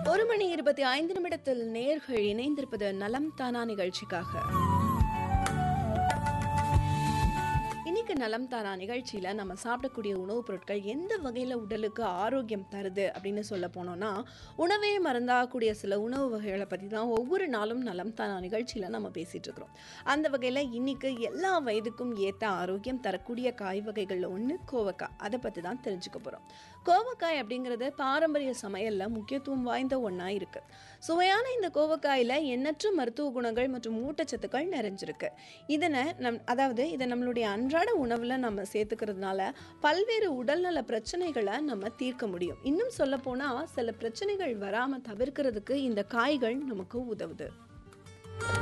ஒரு மணி இருபத்தி ஐந்து நிமிடத்தில் நேர்கள் இணைந்திருப்பது நலம் தானா நிகழ்ச்சிக்காக இன்னைக்கு நலம் தானா நிகழ்ச்சியில நம்ம சாப்பிடக்கூடிய உணவுப் பொருட்கள் எந்த வகையில உடலுக்கு ஆரோக்கியம் தருது அப்படின்னு சொல்ல போனோம்னா உணவே மருந்தாகக்கூடிய சில உணவு வகைகளை பத்தி தான் ஒவ்வொரு நாளும் நலம் தானா நிகழ்ச்சியில நம்ம பேசிட்டு இருக்கிறோம் அந்த வகையில இன்னைக்கு எல்லா வயதுக்கும் ஏத்த ஆரோக்கியம் தரக்கூடிய காய் வகைகள்ல ஒன்று கோவக்காய் அதை பத்தி தான் தெரிஞ்சுக்க போறோம் கோவக்காய் அப்படிங்கிறது பாரம்பரிய சமையல்ல முக்கியத்துவம் வாய்ந்த ஒன்றா இருக்கு சுவையான இந்த கோவக்காயில எண்ணற்ற மருத்துவ குணங்கள் மற்றும் ஊட்டச்சத்துக்கள் நிறைஞ்சிருக்கு இதனை நம் அதாவது இதை நம்மளுடைய அன்றாட உணவுல நம்ம சேர்த்துக்கிறதுனால பல்வேறு உடல்நல பிரச்சனைகளை நம்ம தீர்க்க முடியும் இன்னும் சொல்ல போனா சில பிரச்சனைகள் வராம தவிர்க்கிறதுக்கு இந்த காய்கள் நமக்கு உதவுது